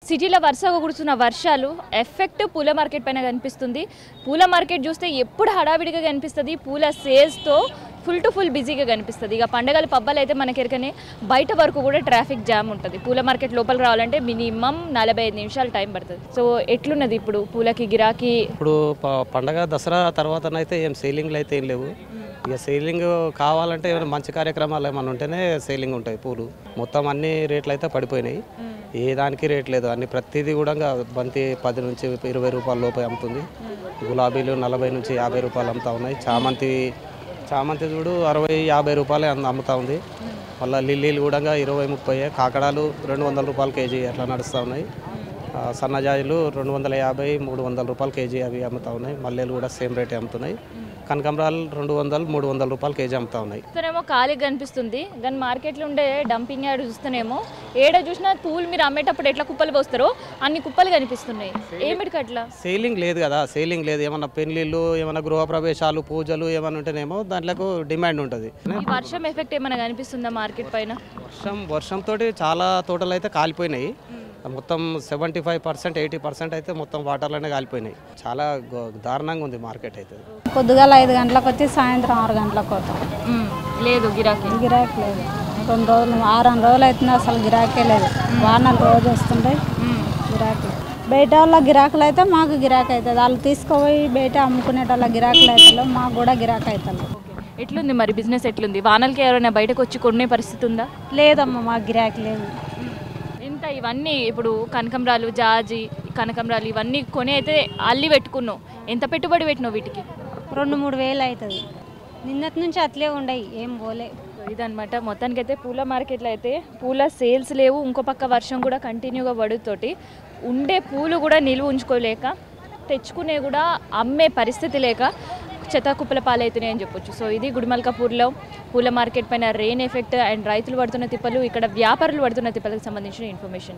సిటీలో వరుసగా కురుస్తున్న వర్షాలు ఎఫెక్ట్ పూల మార్కెట్ పైన కనిపిస్తుంది పూల మార్కెట్ చూస్తే ఎప్పుడు హడావిడిగా కనిపిస్తుంది పూల సేల్స్తో ఫుల్ టు ఫుల్ బిజీగా కనిపిస్తుంది ఇక పండగల పబ్బాలు అయితే మనకి ఎరకనే బయట వరకు కూడా ట్రాఫిక్ జామ్ ఉంటుంది పూల మార్కెట్ లోపలికి రావాలంటే మినిమం నలభై ఐదు నిమిషాలు టైం పడుతుంది సో ఎట్లున్నది ఇప్పుడు పూలకి గిరాకీ ఇప్పుడు ప- పండగ దసరా తర్వాతనైతే ఏం సేలింగ్లు అయితే ఏం లేవు ఇక సేలింగ్ కావాలంటే ఏమైనా మంచి కార్యక్రమాలు ఏమైనా ఉంటేనే సేలింగ్ ఉంటాయి పూలు మొత్తం అన్ని రేట్లు అయితే పడిపోయినాయి ఏ దానికి రేట్ లేదు అన్ని ప్రతిదీ కూడా బంతి పది నుంచి ఇరవై రూపాయల లోపు అమ్ముతుంది గులాబీలు నలభై నుంచి యాభై రూపాయలు అమ్ముతా ఉన్నాయి చామంతి చామంతి చూడు అరవై యాభై రూపాయలే అమ్ము- అమ్ముతా ఉంది మళ్ళీ లిల్లీలు కూడా ఇరవై ముప్పై కాకడాలు రెండు వందల రూపాయలు కేజీ అట్లా నడుస్తూ ఉన్నాయి ఆ, సన్నజాజులు రెండు వందల యాభై మూడు వందల రూపాయలు కేజీ అవి అమ్ముతా ఉన్నాయి మల్లెలు కూడా సేమ్ రేటే అమ్ముతున్నాయి కనకాంబరాలు రెండు వందలు మూడు వందల రూపాయలు కేజీ అమ్ముతా ఉన్నాయి చూస్తేనేమో ఖాళీగా కనిపిస్తుంది కానీ మార్కెట్లో ఉండే డంపింగ్ యార్డ్ చూస్తేనేమో ఏడ చూసినా పూలు మీరు అమ్మేటప్పుడు ఎట్లా కుప్పలు పోస్తారో అన్ని కుప్పలు కనిపిస్తున్నాయి ఏమిటికి అట్లా సేలింగ్ లేదు కదా సేలింగ్ లేదు ఏమన్నా పెళ్లిళ్ళు ఏమన్నా గృహప్రవేశాలు పూజలు ఏమైనా ఉంటేనేమో దాంట్లో డిమాండ్ ఉంటుంది ఈ వర్షం ఎఫెక్ట్ ఏమైనా కనిపిస్తుందా మార్కెట్ పైన వర్షం వర్షంతో చాలా తోటలు అయితే కాలిపోయినాయి మొత్తం seventy five percent eighty percent అయితే మొత్తం వాటర్లోనే కాలిపోయినాయి చాలా ఘో- దారుణంగా ఉంది మార్కెట్ అయితే పొద్దుగాల ఐదు గంటలకు వచ్చి సాయంత్రం ఆరు గంటలకు పోతాం లేదు గిరాకీ గిరాకీ లేదు రెండు రోజులు ఆరు రోజులు అవుతుంది అసలు గిరాకే లేదు వానలు రోజు వస్తుంటాయి గిరాకీ బయట వాళ్ళ గిరాకులు అయితే మాకు గిరాకీ అవుతుంది వాళ్ళు తీసుకుపోయి బయట అమ్ముకునేటోళ్ళ గిరాకులు అవుతాయి మాకు కూడా గిరాకీ అవుతుంది ఎట్లుంది మరి బిజినెస్ ఎట్లుంది వానలకి ఎవరైనా బయటకు వచ్చి కొనే పరిస్థితి ఉందా లేదమ్మా మాకు గిరాకీ లేదు ఎంత ఇవన్నీ ఇప్పుడు కనకంబరాలు జాజి కనకంబరాలు ఇవన్నీ కొని అయితే అల్లి పెట్టుకున్నావు ఎంత పెట్టుబడి పెట్టినావు వీటికి రెండు మూడు వేలు అవుతుంది నిన్నటి నుంచి అట్లే ఉండయి ఏం పోలే ఇదనమాట మొత్తానికైతే పూల మార్కెట్లో అయితే పూల సేల్స్ లేవు ఇంకో పక్క వర్షం కూడా కంటిన్యూగా పడుతోటి ఉండే పూలు కూడా నిలువ ఉంచుకోలేక తెచ్చుకునే కూడా అమ్మే పరిస్థితి లేక చెత్తకుప్పల పాలవుతున్నాయి అని చెప్పొచ్చు సో ఇది గుడిమల్కాపూర్లో పూల మార్కెట్ పైన రెయిన్ ఎఫెక్ట్ అండ్ రైతులు పడుతున్న తిప్పలు ఇక్కడ వ్యాపారులు పడుతున్న తిప్పలకు సంబంధించిన ఇన్ఫర్మేషన్